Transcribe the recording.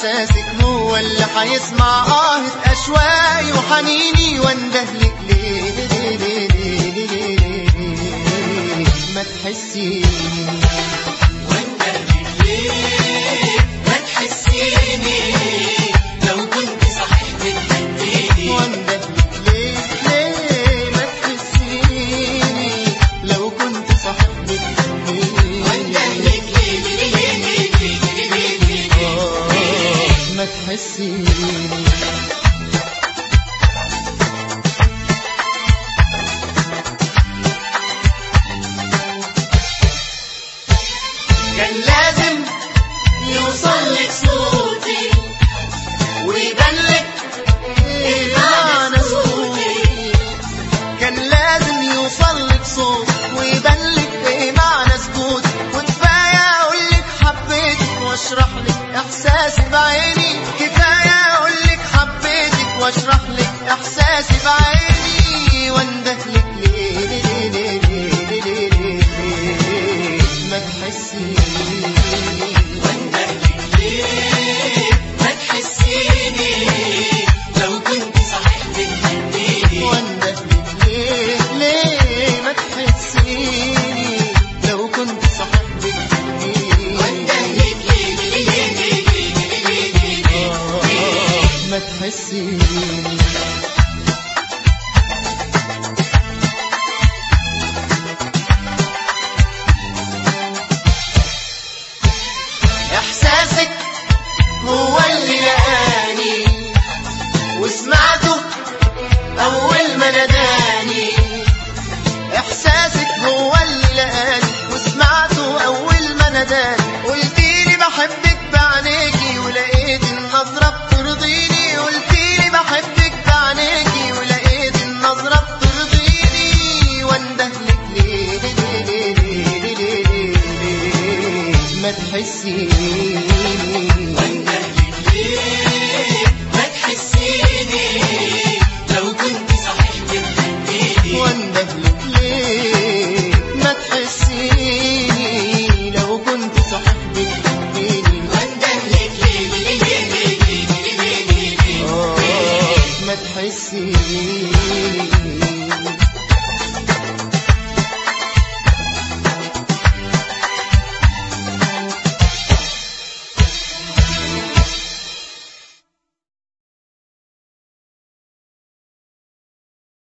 احساسك هو اللي هيسمع آهة اشواقي وحنيني واندهلك ليه ليه ليه ليه ليه ليه ليه ما تحسيني واندهلك ليه ما تحسيني لو كنت صحيح بتحبيني واندهلك ليه ليه ما تحسيني لو كنت صاحب بتحبيني واندهلك ليه ليه ليه ليه ليه ليه ليه ليه آه، ما تحسيني كان لازم يوصل لك صوتي ويبان لك إيه معنى صوتي كان لازم يوصل لك صوت ويبان لك ايه معنى سكوت وكفايه اقول لك حبيتك واشرح لك احساسي بعيني كفايه اقول لك حبيتك واشرح لك احساسي بعيني وانده لك ليه ليه ليه ليه ليه ليه ليه ما تحسيني واندهلك ليه ما تحسيني لو كنت صحيح بتحبيني واندهلك ليه ليه ما تحسيني لو كنت صاحبك تحبيني واندهلك ليه ليه ليه ليه ليه ليه ليه آه، ما تحسيني احساسك هو اللي لقاني وسمعته اول ما ناداني احساسك هو اللي لقاني وسمعته اول ما ناداني قلتيلي بحبك بعينيكي ولقيت النظرة بترضيني قلتيلي بحبك بعينيكي ولقيت النظرة بترضيني واندهلك ليه ليه ليه ليه ليه ليه ليه ما تحسيني واندهلك ليه ما تحسيني لو كنت صحيح بتحبيني واندهلك ليه ما تحسيني لو كنت صاحبك تحبيني واندهلك ليه ليه ليه ليه ليه ليه ليه ليه آه، ما تحسيني